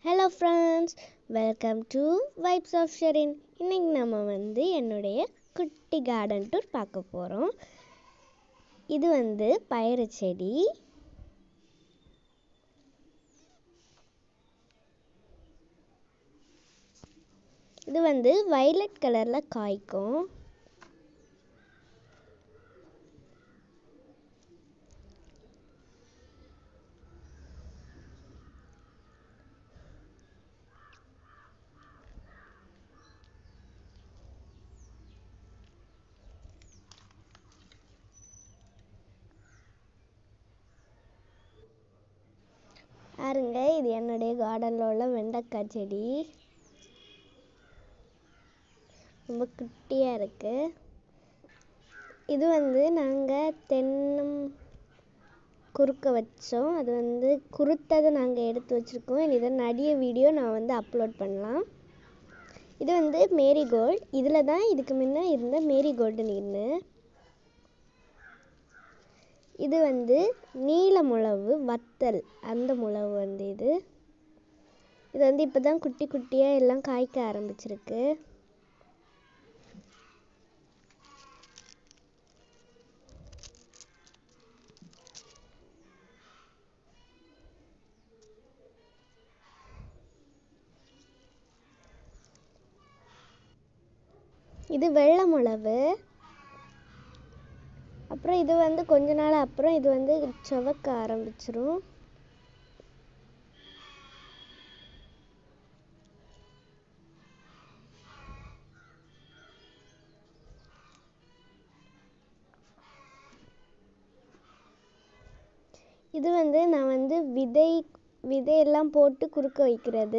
hello friends welcome to vibes of Sherin இன்னைக்கு நம்ம வந்து என்னுடைய குட்டி கார்டன் டூர் பார்க்க போகிறோம் இது வந்து பயிறு செடி இது வந்து வைலட் கலரில் காய்க்கும் பாருங்க இது என்னுடைய கார்டனில் உள்ள வெண்டைக்காய் செடி ரொம்ப குட்டியாக இருக்குது இது வந்து நாங்கள் தென்னம் குறுக்க வச்சோம் அது வந்து குருத்ததை நாங்கள் எடுத்து வச்சுருக்கோம் இதை நடிய வீடியோ நான் வந்து அப்லோட் பண்ணலாம் இது வந்து மேரிகோல்டு இதில் தான் இதுக்கு முன்னே இருந்த மேரிகோல்டு நின்று இது வந்து நீல முளவு வத்தல் அந்த முளவு வந்து இது இது வந்து இப்போ தான் குட்டி குட்டியாக எல்லாம் காய்க்க ஆரம்பிச்சிருக்கு இது வெள்ளை முளவு அப்புறம் இது வந்து கொஞ்ச நாள் அப்புறம் இது வந்து சுவக்க ஆரம்பிச்சிரும் இது வந்து நான் வந்து விதை விதையெல்லாம் போட்டு குறுக்க வைக்கிறது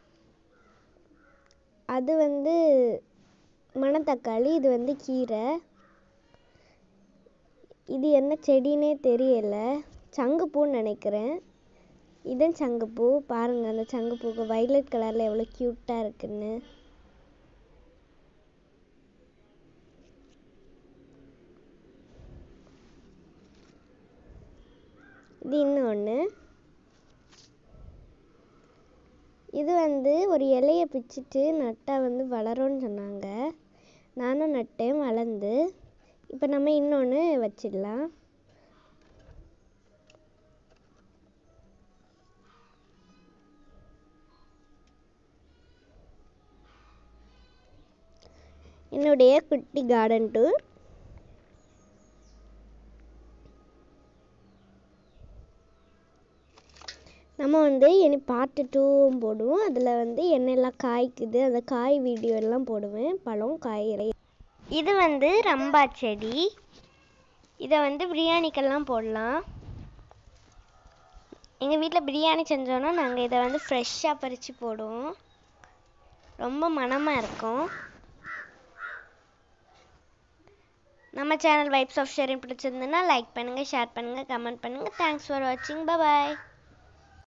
அது வந்து மணத்தக்காளி இது வந்து கீரை இது என்ன செடினே தெரியல சங்குப்பூன்னு நினைக்கிறேன் இதன் சங்குப்பூ பாருங்க அந்த சங்குப்பூக்கு வைலட் கலரில் எவ்வளோ க்யூட்டாக இருக்குன்னு இது இன்னொன்று இது வந்து ஒரு இலையை பிச்சுட்டு நட்டால் வந்து வளரும்னு சொன்னாங்க நானும் நட்டேன் வளர்ந்து இப்போ நம்ம இன்னொன்று வச்சிடலாம் என்னுடைய குட்டி கார்டன் டூர் நம்ம வந்து இனி பார்ட்டு டூவும் போடுவோம் அதில் வந்து என்னெல்லாம் காய்க்குது அந்த காய் வீடியோ எல்லாம் போடுவேன் பழம் காய்கறி இது வந்து ரம்பா செடி இதை வந்து பிரியாணிக்கெல்லாம் போடலாம் எங்கள் வீட்டில் பிரியாணி செஞ்சோன்னா நாங்கள் இதை வந்து ஃப்ரெஷ்ஷாக பறித்து போடுவோம் ரொம்ப மணமாக இருக்கும் நம்ம சேனல் வைப்ஸ் ஆஃப் ஷேரிங் பிடிச்சிருந்துன்னா லைக் பண்ணுங்கள் ஷேர் பண்ணுங்கள் கமெண்ட் பண்ணுங்கள் தேங்க்ஸ் ஃபார் வாட்சிங் பாய்